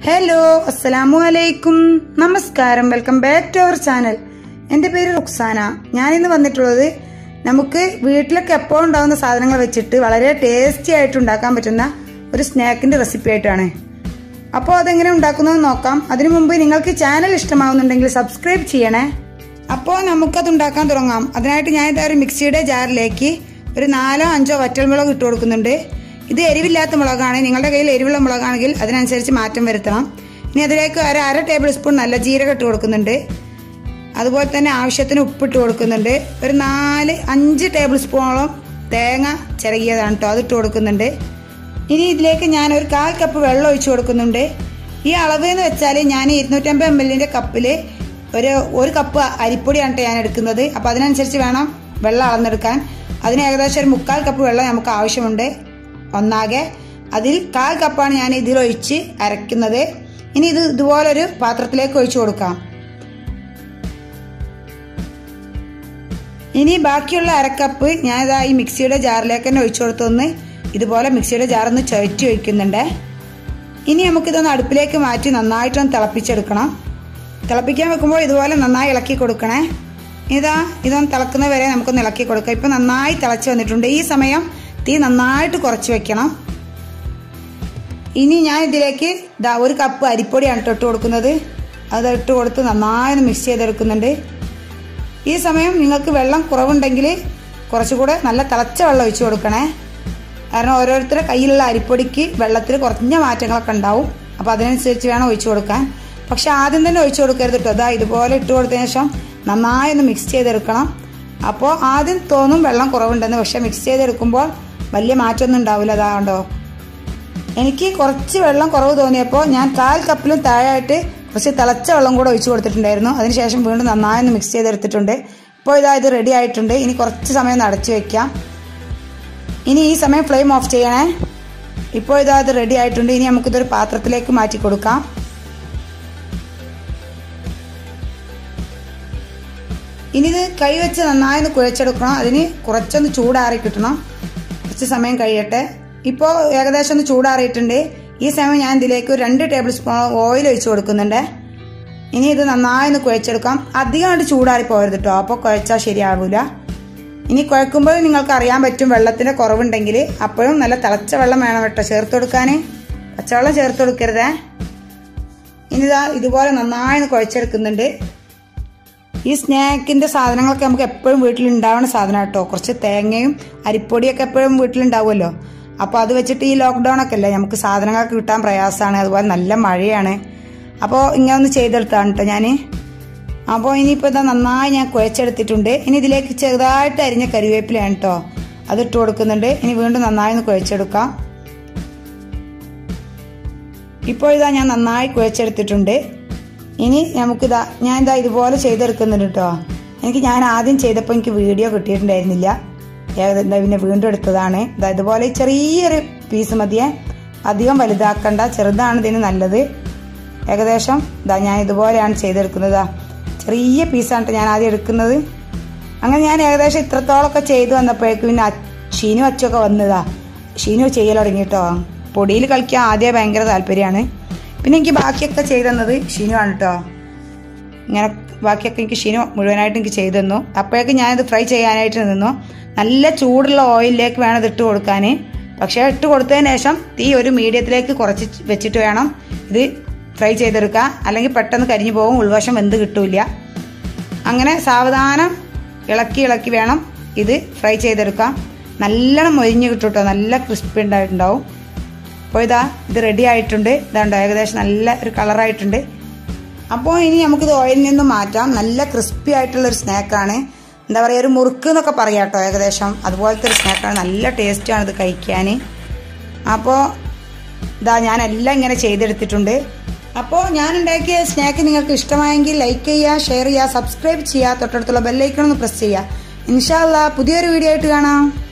hello അസ്സലാമു അലൈക്കും നമസ്കാരം welcome back to our channel എൻ്റെ പേര് റുക്സാന ഞാനിന്ന് വന്നിട്ടുള്ളത് നമുക്ക് വീട്ടിലൊക്കെ എപ്പോഴും ഉണ്ടാകുന്ന സാധനങ്ങൾ വെച്ചിട്ട് വളരെ ടേസ്റ്റി ആയിട്ട് ഉണ്ടാക്കാൻ പറ്റുന്ന ഒരു സ്നാക്കിൻ്റെ റെസിപ്പി ആയിട്ടാണ് അപ്പോൾ അതെങ്ങനെ ഉണ്ടാക്കുന്നത് നോക്കാം അതിനു മുമ്പ് നിങ്ങൾക്ക് ചാനൽ ഇഷ്ടമാവുന്നുണ്ടെങ്കിൽ സബ്സ്ക്രൈബ് ചെയ്യണേ അപ്പോൾ നമുക്കത് ഉണ്ടാക്കാൻ തുടങ്ങാം അതിനായിട്ട് ഞാൻ ഇതാ ഒരു മിക്സിയുടെ ജാറിലേക്ക് ഒരു നാലോ അഞ്ചോ വറ്റൽമുളക് ഇട്ട് കൊടുക്കുന്നുണ്ട് ഇത് എരിവില്ലാത്ത മുളകാണ് നിങ്ങളുടെ കയ്യിൽ എരിവുള്ള മുളകാണെങ്കിൽ അതിനനുസരിച്ച് മാറ്റം വരുത്തണം ഇനി അതിലേക്ക് ഒരു അര ടേബിൾ സ്പൂൺ നല്ല ജീരകം ഇട്ട് കൊടുക്കുന്നുണ്ട് അതുപോലെ തന്നെ ആവശ്യത്തിന് ഉപ്പിട്ട് കൊടുക്കുന്നുണ്ട് ഒരു നാല് അഞ്ച് ടേബിൾ സ്പൂണോളം തേങ്ങ ചിരകിയതാണ് കേട്ടോ അതിട്ട് കൊടുക്കുന്നുണ്ട് ഇനി ഇതിലേക്ക് ഞാൻ ഒരു കാൽ കപ്പ് വെള്ളം ഒഴിച്ചു കൊടുക്കുന്നുണ്ട് ഈ അളവ് എന്ന് വെച്ചാൽ ഞാൻ ഇരുന്നൂറ്റമ്പത് എം എല്ലിൻ്റെ കപ്പിൽ ഒരു ഒരു കപ്പ് അരിപ്പൊടിയാണ് ട്ടോ ഞാൻ എടുക്കുന്നത് അപ്പോൾ അതിനനുസരിച്ച് വേണം വെള്ളം അളന്നെടുക്കാൻ അതിന് ഏകദേശം ഒരു മുക്കാൽ കപ്പ് വെള്ളം നമുക്ക് ആവശ്യമുണ്ട് ഒന്നാകെ അതിൽ കാൽ കപ്പാണ് ഞാൻ ഇതിലൊഴിച്ച് അരയ്ക്കുന്നത് ഇനി ഇത് ഇതുപോലൊരു പാത്രത്തിലേക്ക് ഒഴിച്ചു കൊടുക്കാം ഇനി ബാക്കിയുള്ള അരക്കപ്പ് ഞാൻ ഇതാ ഈ മിക്സിയുടെ ജാറിലേക്ക് തന്നെ ഒഴിച്ചു കൊടുത്തൊന്ന് ഇതുപോലെ മിക്സിയുടെ ജാറൊന്ന് ചുഴറ്റി ഒഴിക്കുന്നുണ്ട് ഇനി നമുക്കിതൊന്ന് അടുപ്പിലേക്ക് മാറ്റി നന്നായിട്ടൊന്ന് തിളപ്പിച്ചെടുക്കണം തിളപ്പിക്കാൻ വെക്കുമ്പോൾ ഇതുപോലെ നന്നായി ഇളക്കി കൊടുക്കണേ ഇതാ ഇതൊന്ന് തിളക്കുന്ന വരെ നമുക്കൊന്ന് ഇളക്കി കൊടുക്കാം ഇപ്പം നന്നായി തിളച്ച് വന്നിട്ടുണ്ട് ഈ സമയം തീ നന്നായിട്ട് കുറച്ച് വെക്കണം ഇനി ഞാൻ ഇതിലേക്ക് ദാ ഒരു കപ്പ് അരിപ്പൊടിയാണ് ഇട്ട് കൊടുക്കുന്നത് അത് ഇട്ട് കൊടുത്ത് നന്നായി ഒന്ന് മിക്സ് ചെയ്തെടുക്കുന്നുണ്ട് ഈ സമയം നിങ്ങൾക്ക് വെള്ളം കുറവുണ്ടെങ്കിൽ കുറച്ചുകൂടെ നല്ല തിളച്ച വെള്ളം ഒഴിച്ചു കൊടുക്കണേ കാരണം ഓരോരുത്തരുടെ കയ്യിലുള്ള അരിപ്പൊടിക്ക് വെള്ളത്തിൽ കുറഞ്ഞ മാറ്റങ്ങളൊക്കെ ഉണ്ടാവും അപ്പോൾ അതിനനുസരിച്ച് വേണം ഒഴിച്ചു കൊടുക്കാൻ പക്ഷെ ആദ്യം തന്നെ ഒഴിച്ചു കൊടുക്കരുത് കേട്ടോ അതാ ഇതുപോലെ ഇട്ട് കൊടുത്തതിന് ശേഷം നന്നായി ഒന്ന് മിക്സ് ചെയ്തെടുക്കണം അപ്പോൾ ആദ്യം തോന്നും വെള്ളം കുറവുണ്ടെന്ന് പക്ഷെ മിക്സ് ചെയ്തെടുക്കുമ്പോൾ വലിയ മാറ്റമൊന്നും ഉണ്ടാവില്ല അതാണ്ടോ എനിക്ക് കുറച്ച് വെള്ളം കുറവ് തോന്നിയപ്പോൾ ഞാൻ കാൽ കപ്പിലും താഴെയായിട്ട് കുറച്ച് തിളച്ച വെള്ളം കൂടെ ഒഴിച്ചു കൊടുത്തിട്ടുണ്ടായിരുന്നു അതിനുശേഷം വീണ്ടും നന്നായി ഒന്ന് മിക്സ് ചെയ്തെടുത്തിട്ടുണ്ട് ഇപ്പോൾ ഇതാ ഇത് റെഡി ആയിട്ടുണ്ട് ഇനി കുറച്ച് സമയം ഒന്ന് അടച്ചു വെക്കാം ഇനി ഈ സമയം ഫ്ലെയിം ഓഫ് ചെയ്യണേ ഇപ്പോൾ ഇതാ ഇത് റെഡി ആയിട്ടുണ്ട് ഇനി നമുക്കിതൊരു പാത്രത്തിലേക്ക് മാറ്റി കൊടുക്കാം ഇനി ഇത് കൈ വെച്ച് നന്നായി ഒന്ന് കുഴച്ചെടുക്കണം അതിന് കുറച്ചൊന്ന് ചൂടാറി കിട്ടണം കുറച്ച് സമയം കഴിയട്ടെ ഇപ്പോൾ ഏകദേശം ഒന്ന് ചൂടാറിയിട്ടുണ്ട് ഈ സമയം ഞാൻ ഇതിലേക്ക് ഒരു രണ്ട് ടേബിൾ സ്പൂൺ ഓയിൽ ഒഴിച്ച് കൊടുക്കുന്നുണ്ട് ഇനി ഇത് നന്നായി ഒന്ന് കുഴച്ചെടുക്കാം അധികമായിട്ട് ചൂടാറി പോകരുത് കേട്ടോ അപ്പോൾ കുഴച്ചാൽ ശരിയാവില്ല ഇനി കുഴക്കുമ്പോൾ നിങ്ങൾക്ക് അറിയാൻ പറ്റും വെള്ളത്തിന്റെ കുറവുണ്ടെങ്കിൽ അപ്പോഴും നല്ല തിളച്ച വെള്ളം വേണം കേട്ടോ ചേർത്ത് കൊടുക്കാൻ പച്ചവെള്ളം ചേർത്ത് കൊടുക്കരുതേ ഇനി ഇതാ ഇതുപോലെ നന്നായി ഒന്ന് കുഴച്ചെടുക്കുന്നുണ്ട് ഈ സ്നാക്കിന്റെ സാധനങ്ങളൊക്കെ നമുക്ക് എപ്പോഴും വീട്ടിൽ ഉണ്ടാവുന്ന സാധനം കേട്ടോ കുറച്ച് തേങ്ങയും അരിപ്പൊടിയൊക്കെ എപ്പോഴും വീട്ടിലുണ്ടാവുമല്ലോ അപ്പോൾ അത് വെച്ചിട്ട് ഈ ലോക്ക്ഡൗൺ ഒക്കെ അല്ലേ നമുക്ക് സാധനങ്ങളൊക്കെ കിട്ടാൻ പ്രയാസമാണ് അതുപോലെ നല്ല മഴയാണ് അപ്പോൾ ഇങ്ങനെ ഒന്ന് ചെയ്തെടുത്താണ് കേട്ടോ ഞാൻ അപ്പോൾ ഇനിയിപ്പോൾ ഇതാ നന്നായി ഞാൻ കുഴച്ചെടുത്തിട്ടുണ്ട് ഇനി ഇതിലേക്ക് ചെറുതായിട്ട് അരിഞ്ഞ കരിവേപ്പിലയാണ് കേട്ടോ അത് ഇട്ട് കൊടുക്കുന്നുണ്ട് ഇനി വീണ്ടും നന്നായി ഒന്ന് കുഴച്ചെടുക്കാം ഇപ്പോൾ ഇതാ ഞാൻ നന്നായി കുഴച്ചെടുത്തിട്ടുണ്ട് ഇനി നമുക്കിതാ ഞാൻ ഇതാ ഇതുപോലെ ചെയ്തെടുക്കുന്നുണ്ട് കേട്ടോ എനിക്ക് ഞാൻ ആദ്യം ചെയ്തപ്പോൾ എനിക്ക് വീഡിയോ കിട്ടിയിട്ടുണ്ടായിരുന്നില്ല ഏകദേശം പിന്നെ വീണ്ടും എടുത്തതാണ് ഇതാ ഇതുപോലെ ചെറിയൊരു പീസ് മതിയെ അധികം വലുതാക്കണ്ട ചെറുതാണ് ഇതിന് നല്ലത് ഏകദേശം ഇതാ ഞാൻ ഇതുപോലെയാണ് ചെയ്തെടുക്കുന്നത് ചെറിയ പീസാണ് ഞാൻ ആദ്യം എടുക്കുന്നത് അങ്ങനെ ഞാൻ ഏകദേശം ഇത്രത്തോളമൊക്കെ ചെയ്തു വന്നപ്പോഴേക്കും പിന്നെ ഷീനു അച്ചൊക്കെ വന്നതാ ഷീനു ചെയ്യൽ തുടങ്ങി കേട്ടോ പൊടിയിൽ കളിക്കാൻ ആദ്യം ഭയങ്കര താല്പര്യമാണ് പിന്നെ എനിക്ക് ബാക്കിയൊക്കെ ചെയ്തു തന്നത് ഷീനു ആണ് കേട്ടോ ഇങ്ങനെ ബാക്കിയൊക്കെ എനിക്ക് ഷീനു മുഴുവനായിട്ട് എനിക്ക് ചെയ്തു തന്നു അപ്പോഴേക്കും ഞാനിത് ഫ്രൈ ചെയ്യാനായിട്ട് നിന്നു നല്ല ചൂടുള്ള ഓയിലിലേക്ക് വേണം ഇത് ഇട്ട് കൊടുക്കാൻ പക്ഷേ ഇട്ട് കൊടുത്തതിന് ശേഷം തീ ഒരു മീഡിയത്തിലേക്ക് കുറച്ച് വെച്ചിട്ട് വേണം ഇത് ഫ്രൈ ചെയ്തെടുക്കുക അല്ലെങ്കിൽ പെട്ടെന്ന് കരിഞ്ഞു പോകും ഉൾവശം വെന്ത് കിട്ടൂല അങ്ങനെ സാവധാനം ഇളക്കി ഇളക്കി വേണം ഇത് ഫ്രൈ ചെയ്തെടുക്കാം നല്ലോണം മൊരിഞ്ഞ് കിട്ടും കേട്ടോ നല്ല ക്രിസ്പി ഉണ്ടായിട്ടുണ്ടാവും അപ്പോൾ ഇതാ ഇത് റെഡി ആയിട്ടുണ്ട് ഇതാണ്ടോ ഏകദേശം നല്ല ഒരു കളറായിട്ടുണ്ട് അപ്പോൾ ഇനി നമുക്കിത് ഓയിലിൽ നിന്ന് മാറ്റാം നല്ല ക്രിസ്പി ആയിട്ടുള്ള ഒരു സ്നാക്കാണ് എന്താ പറയുക ഒരു മുറുക്ക് എന്നൊക്കെ പറയാം കേട്ടോ ഏകദേശം അതുപോലത്തെ ഒരു സ്നാക്കാണ് നല്ല ടേസ്റ്റാണ് ഇത് കഴിക്കാൻ അപ്പോൾ ഇതാ ഞാൻ എല്ലാം ഇങ്ങനെ ചെയ്തെടുത്തിട്ടുണ്ട് അപ്പോൾ ഞാൻ ഉണ്ടാക്കിയ സ്നാക്ക് നിങ്ങൾക്ക് ഇഷ്ടമായെങ്കിൽ ലൈക്ക് ചെയ്യുക ഷെയർ ചെയ്യുക സബ്സ്ക്രൈബ് ചെയ്യുക തൊട്ടടുത്തുള്ള ബെല്ലൈക്കൺ ഒന്ന് പ്രസ് ചെയ്യുക ഇൻഷാല്ല പുതിയൊരു വീഡിയോ ആയിട്ട് കാണാം